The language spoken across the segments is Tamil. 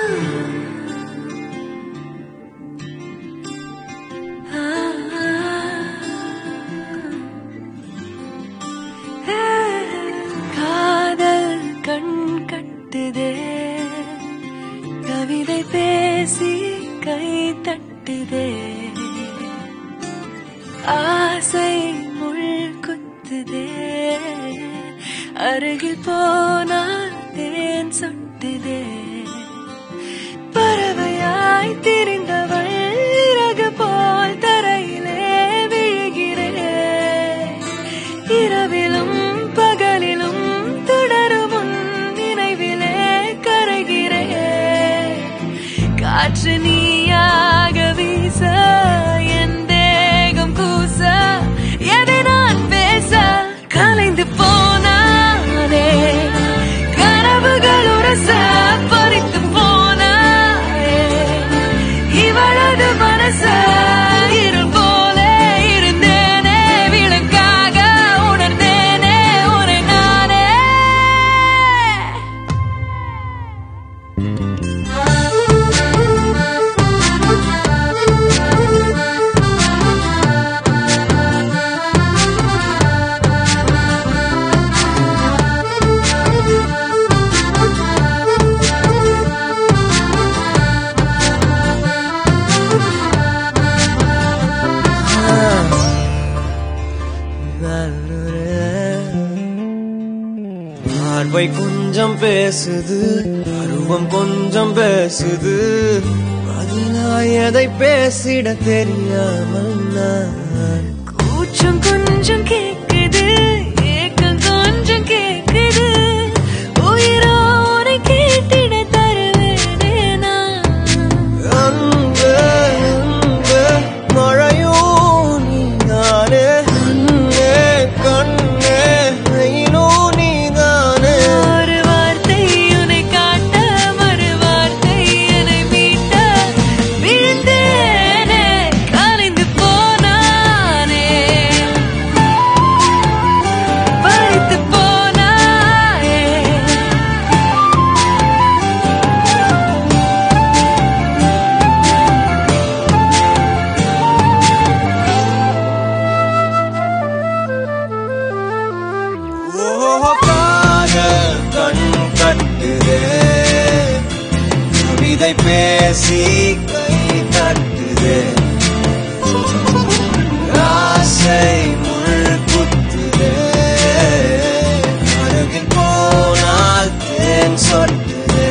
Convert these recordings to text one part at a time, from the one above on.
காதல் கண் கட்டுதே கவிதை பேசி கை தட்டுதே ஆசை முள் குத்துதே அருகில் போனால் தேன் சொட்டுதே பறவையாய் திரிந்தவள் இறகு போல் தரையிலே விழுகிறேன் இரவிலும் பகலிலும் தொடரும் உன் நினைவிலே கரைகிறேன் காற்று நீயாக வீச என் தேகம் கூச எதை நான் பேச கலைந்து போனானே கனவுகள் உரச பறித்து போனாயே இவளது மனச இருள் போல இருந்தேனே விளக்காக உணர்ந்தேனே உரை நானே பார்வை கொஞ்சம் பேசுது அருவம் கொஞ்சம் பேசுது பதிலாய் எதை பேசிட தெரியாமல் நான் கூச்சம் கொஞ்சம் கேக்குது ஏக்கம் கொஞ்சம் கேக்குது உயிரோரை கேட்டிட தருவேனே நான் அன்பு அன்பு மழையும் நீதானே கண்ணே கண்ணே வெயிலும் நீதானே ஒரு வார்த்தை உன்னை காட்ட மறு வார்த்தை என்னை மீட்ட விழுந்தேனே கலைந்து போனானே பறித்து போனாயே ஓ காதல் கண் கட்டுதே கவிதை பேசி கை தட்டுதே ஆசை முள் குத்துதே அருகில் போனால் தேன் சொட்டுதே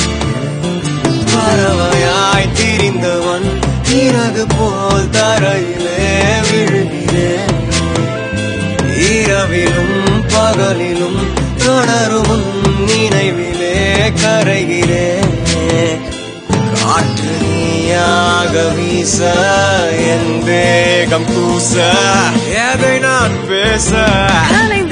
பறவையாய் திரிந்தவன் இறகு போல் தரையிலே விழுகிறேன் இரவிலும் பகலிலும் தொடரும் உன் நினைவிலே கரைகிறேன் காற்று நீயாக வீச என் தேகம் கூச எதை நான் பேச கலைந்து